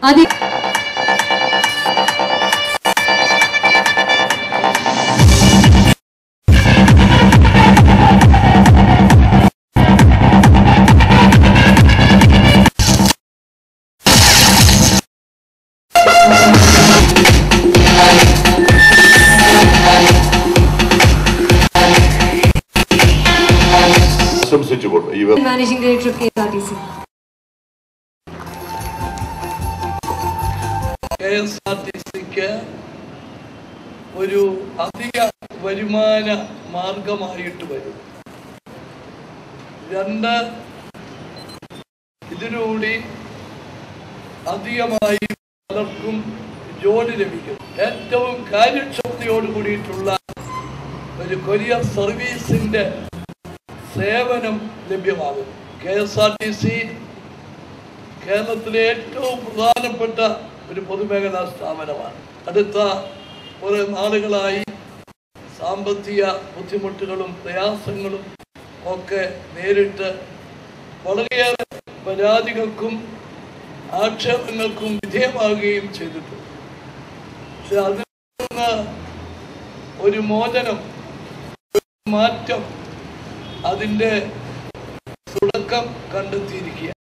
അതി ആശംസിച്ചുകൊണ്ട് ഈ വ- managing director of K S R T C K S R T സിക്ക് ഒരു അധിക വരുമാന മാർഗമായിട്ട് വരും രണ്ട് ഇതിലൂടെ അധികമായി പലർക്കും ജോലി ലഭിക്കും ഏറ്റവും കാര്യക്ഷമതയോട് കൂടിയിട്ടുള്ള ഒരു കൊറിയർ സർവീസിന്റെ സേവനം ലഭ്യമാകും K S R T C കേരളത്തിലെ ഏറ്റവും പ്രധാനപ്പെട്ട ഒരു പൊതുമേഖലാ സ്ഥാപനമാണ് അടുത്ത കുറെ നാളുകളായി സാമ്പത്തിക ബുദ്ധിമുട്ടുകളും പ്രയാസങ്ങളും ഒക്കെ നേരിട്ട് വളരെയേറെ പരാതികൾക്കും ആക്ഷേപങ്ങൾക്കും വിധേയമാകുകയും ചെയ്തിട്ടുണ്ട് പക്ഷെ അതിൽ നിന്ന് ഒരു മോചനം ഒരു മാറ്റം അതിൻ്റെ തുടക്കം കണ്ടെത്തിയിരിക്കുക